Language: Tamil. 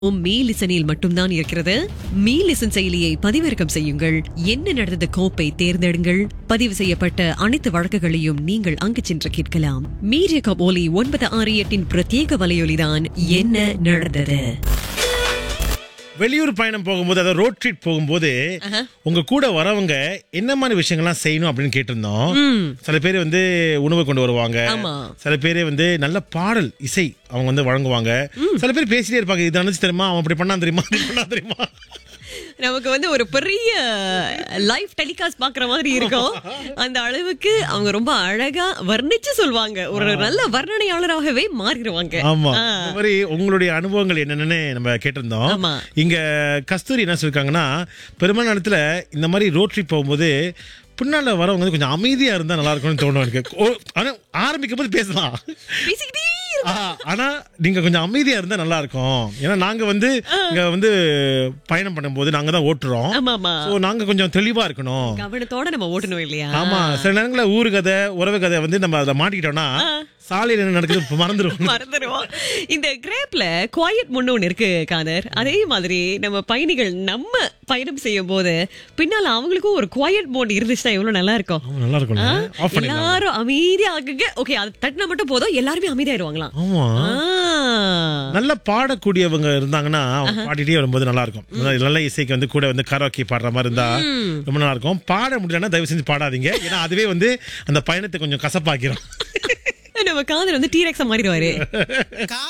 மீ லிசனில் மட்டும்தான் இருக்கிறது மீ லிசன் செயலியை பதிவிறக்கம் செய்யுங்கள் என்ன நடந்தது கோப்பை தேர்ந்தெடுங்கள் பதிவு செய்யப்பட்ட அனைத்து வழக்குகளையும் நீங்கள் அங்கு சென்று கேட்கலாம் மீடிய கபோலி ஒன்பது ஆறு எட்டின் பிரத்யேக வலையொலிதான் என்ன நடந்தது வெளியூர் பயணம் போகும்போது அதாவது ரோட் ட்ரிப் போகும்போது உங்க கூட வரவங்க என்ன மாதிரி விஷயங்கள்லாம் செய்யணும் அப்படின்னு கேட்டிருந்தோம் சில பேர் வந்து உணவு கொண்டு வருவாங்க ஆமா. சில பேர் வந்து நல்ல பாடல் இசை அவங்க வந்து வழங்குவாங்க சில பேர் பேசிட்டே இருப்பாங்க இது நினைச்சு தெரியுமா அவன் அப்படி பண்ணா தெரியுமா அப்படி பண்ணா தெரியுமா நமக்கு வந்து ஒரு பெரிய லைவ் டெலிகாஸ்ட் பாக்குற மாதிரி இருக்கும் அந்த அளவுக்கு அவங்க ரொம்ப அழகா வர்ணிச்சு சொல்லுவாங்க ஒரு நல்ல வர்ணனையாளராகவே மாறிடுவாங்க ஆமா ஆ. இந்த மாதிரி உங்களுடைய அனுபவங்கள் என்னென்னு நம்ம கேட்டிருந்தோம் ஆமா. இங்க கஸ்தூரி என்ன சொல்லிருக்காங்கன்னா பெரும்பாலான இடத்துல இந்த மாதிரி ரோட் ட்ரிப் போகும்போது பின்னால வரவங்க வந்து கொஞ்சம் அமைதியா இருந்தா நல்லா இருக்கும்னு தோணும் எனக்கு ஓ, ஆனா ஆரம்பிக்கும் போது பேசலாம் பேசிக்கிட்டே ஆ, ஆனா நீங்க கொஞ்சம் அமைதியா இருந்தா நல்லா இருக்கும் ஏன்னா நாங்க வந்து இங்க வந்து பயணம் பண்ணும்போது நாங்க தான் ஓட்டுறோம் ஆமா ஆமா சோ நாங்க கொஞ்சம் தெளிவா இருக்கணும் கவனத்தோட நம்ம ஓட்டணும் இல்லையா ஆமா சில நேரங்கள ஊரு கதை உறவு கதை வந்து நம்ம அதை மாட்டிக்கிட்டோம்னா சாலையில என்ன நடக்குது இப்ப மறந்துடும் மறந்துடுவோம் இந்த கிரேப்ல குவாய்ட் முன்னு ஒண்ணு இருக்கு காதர் அதே மாதிரி நம்ம பயணிகள் நம்ம பயணம் செய்யும் போது பின்னால அவங்களுக்கும் ஒரு குவாய்ட் மோட் இருந்துச்சுன்னா எவ்வளவு நல்லா இருக்கும் நல்லா இருக்கும் ஆஃப் பண்ணிடலாம் எல்லாரும் அமைதியா ஆகுங்க ஓகே அது தட்டினா மட்டும் போதும் எல்லாருமே அமைதியாயிருவாங்களாம் ஆமா ஆ. நல்ல பாடக்கூடியவங்க இருந்தாங்கன்னா அவங்க பாடிட்டே வரும்போது நல்லா இருக்கும் அதாவது நல்ல இசைக்கு வந்து கூட வந்து கரோக்கி பாடுற மாதிரி இருந்தா ரொம்ப நல்லா இருக்கும் பாட முடியலன்னா தயவு செஞ்சு பாடாதீங்க ஏன்னா அதுவே வந்து அந்த பயணத்தை கொஞ்சம் கசப்பாக்கிரும் நம்ம காதல் வந்து டீரெக்ஸா மாறிடுவாரு